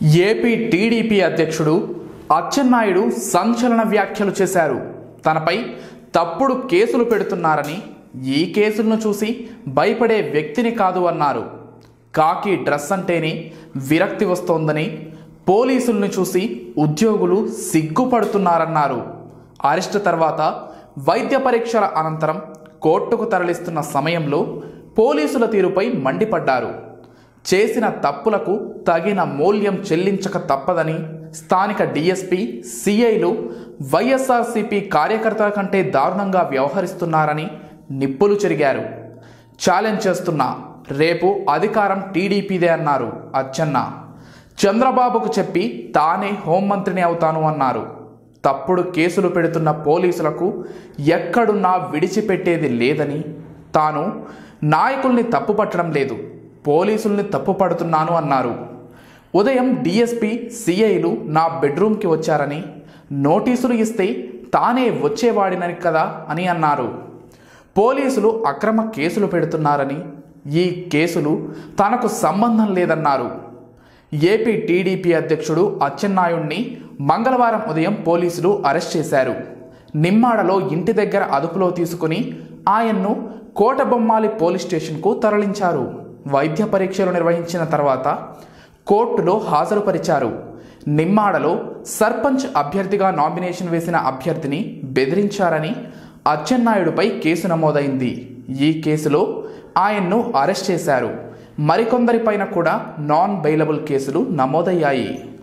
AP TDP అధ్యక్షుడు అచ్చెన్నాయుడు సంచలన వ్యాఖ్యలు చేశారు తనపై తప్పుడు కేసులు పెడుతున్నారని ఈ కేసులను చూసి భయపడే వ్యక్తిని కాదు అన్నారు కాకి డ్రెస్ అంటేనే విరక్తి వస్తోందని పోలీసుల్ని చూసి ఉద్యోగులు సిగ్గుపడుతున్నారన్నారు అరెస్టు తర్వాత వైద్య పరీక్షల అనంతరం కోర్టుకు తరలిస్తున్న సమయంలో పోలీసుల తీరుపై మండిపడ్డారు చేసిన తప్పులకు తగిన మూల్యం చెల్లించక తప్పదని స్థానిక డీఎస్పీ సిఐలు వైఎస్ఆర్సీపీ కార్యకర్తల కంటే దారుణంగా వ్యవహరిస్తున్నారని నిప్పులు చెరిగారు ఛాలెంజ్ చేస్తున్నా రేపు అధికారం టీడీపీదే అన్నారు అచ్చెన్న చంద్రబాబుకు చెప్పి తానే హోంమంత్రిని అవుతాను అన్నారు తప్పుడు కేసులు పెడుతున్న పోలీసులకు ఎక్కడున్నా విడిచిపెట్టేది లేదని తాను నాయకుల్ని తప్పుపట్టడం లేదు పోలీసుల్ని తప్పుపడుతున్నాను అన్నారు ఉదయం డిఎస్పి సిఐలు నా బెడ్రూమ్కి వచ్చారని నోటీసులు ఇస్తే తానే వచ్చేవాడినని కదా అని అన్నారు పోలీసులు అక్రమ కేసులు పెడుతున్నారని ఈ కేసులు తనకు సంబంధం లేదన్నారు ఏపీ టీడీపీ అధ్యక్షుడు అచ్చెన్నాయుణ్ణి మంగళవారం ఉదయం పోలీసులు అరెస్ట్ చేశారు నిమ్మాడలో ఇంటి దగ్గర అదుపులో తీసుకుని ఆయన్ను కోటబొమ్మాలి పోలీస్ స్టేషన్కు తరలించారు వైద్య పరీక్షలు నిర్వహించిన తర్వాత కోర్టులో హాజరుపరిచారు నిమ్మాడలో సర్పంచ్ అభ్యర్థిగా నామినేషన్ వేసిన అభ్యర్థిని బెదిరించారని అచ్చెన్నాయుడుపై కేసు నమోదైంది ఈ కేసులో ఆయన్ను అరెస్ట్ చేశారు మరికొందరిపైన కూడా నాన్ బెయిలబుల్ కేసులు నమోదయ్యాయి